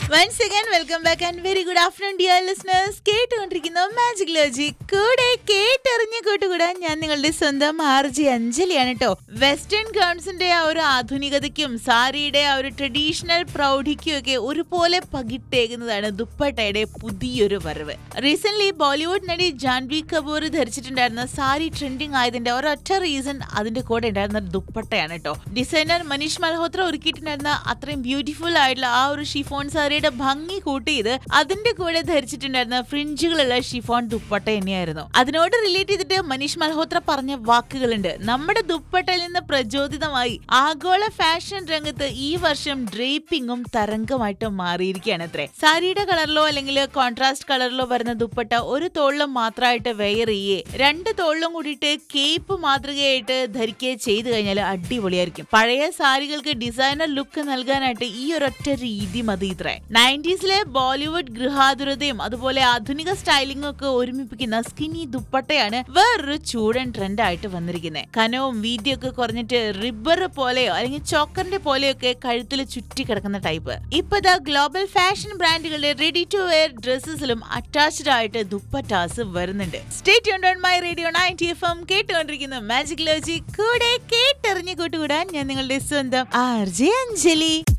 once again welcome back and very good afternoon dear listeners കേട്ടുകൊണ്ടിരിക്കുന്ന magic Loji കൂടെ കേട്ടറിഞ്ഞ് കൂട്ടുകൂടാൻ ഞാൻ നിങ്ങളുടെ സ്വന്തം ആർജി അഞ്ജലിയാണ് കേട്ടോ വെസ്റ്റേൺ ഗേൺസിന്റെ ആ ഒരു ആധുനികതയ്ക്കും സാരിയുടെ ആ ഒരു ട്രഡീഷണൽ പ്രൗഢിക്കും ഒക്കെ ഒരുപോലെ പകിട്ടേകുന്നതാണ് ദുപ്പട്ടയുടെ പുതിയൊരു വരവ് റീസെന്റ് ബോളിവുഡ് നടി ജാൻവി കപൂർ ധരിച്ചിട്ടുണ്ടായിരുന്ന സാരി ട്രെൻഡിങ് ആയതിന്റെ ഒരൊറ്റ റീസൺ അതിന്റെ കൂടെ ഉണ്ടായിരുന്ന ദുപ്പട്ടയാണ് കേട്ടോ ഡിസൈനർ മനീഷ് മൽഹോത്ര ഒരുക്കിയിട്ടുണ്ടായിരുന്ന അത്രയും ബ്യൂട്ടിഫുൾ ആയിട്ടുള്ള ആ ഒരു ഷിഫോൺ സാരിയുടെ ഭംഗി കൂട്ടിയത് അതിന്റെ കൂടെ ധരിച്ചിട്ടുണ്ടായിരുന്ന ഫ്രിഞ്ചുകളുള്ള ഷിഫോൺ ദുപ്പട്ട തന്നെയായിരുന്നു അതിനോട് റിലേറ്റ് ചെയ്തിട്ട് മനീഷ് മൽഹോത്ര പറഞ്ഞ വാക്കുകളുണ്ട് നമ്മുടെ ദുപ്പട്ടയിൽ നിന്ന് പ്രചോദിതമായി ആഗോള ഫാഷൻ രംഗത്ത് ഈ വർഷം ഡ്രേപ്പിംഗും തരംഗമായിട്ട് മാറിയിരിക്കുകയാണ് അത്രേ സാരിയുടെ കളറിലോ അല്ലെങ്കിൽ കോൺട്രാസ്റ്റ് കളറിലോ വരുന്ന ദുപ്പട്ട ഒരു തോളിലും മാത്രമായിട്ട് വെയർ ചെയ്യേ രണ്ട് തോളിലും കൂടിയിട്ട് കേപ്പ് മാതൃകയായിട്ട് ധരിക്കുകയോ ചെയ്തു കഴിഞ്ഞാൽ അടിപൊളിയായിരിക്കും പഴയ സാരികൾക്ക് ഡിസൈനർ ലുക്ക് നൽകാനായിട്ട് ഈ ഒരൊറ്റ രീതി മതി ഇത്രേ നയൻറ്റീസിലെ ബോളിവുഡ് ഗൃഹാതുരതയും അതുപോലെ ആധുനിക സ്റ്റൈലിംഗും ഒക്കെ ഒരുമിപ്പിക്കുന്ന സ്കിനി ദുപ്പട്ടയാണ് വേറൊരു ചൂടൻ ട്രെൻഡ് ആയിട്ട് വന്നിരിക്കുന്നത് കനവും വീതിയൊക്കെ കുറഞ്ഞിട്ട് റിബർ പോലെയോ അല്ലെങ്കിൽ ചോക്കറിന്റെ പോലെയൊക്കെ കഴുത്തിൽ ചുറ്റി കിടക്കുന്ന ടൈപ്പ് ഇപ്പൊ ദ ഗ്ലോബൽ ഫാഷൻ ബ്രാൻഡുകളുടെ റെഡി ടു വെയർ ഡ്രസ്സസിലും അറ്റാച്ച്ഡ് ആയിട്ട് ദുപ്പട്ടാസ് വരുന്നുണ്ട് stay on my radio ninety F M കേട്ടുകൊണ്ടിരിക്കുന്ന മാജിക് ലോജി കൂടെ കേട്ടെറിഞ്ഞു കൂട്ടുകൂടാൻ ഞാൻ നിങ്ങളുടെ സ്വന്തം ആർ ജെ അഞ്ജലി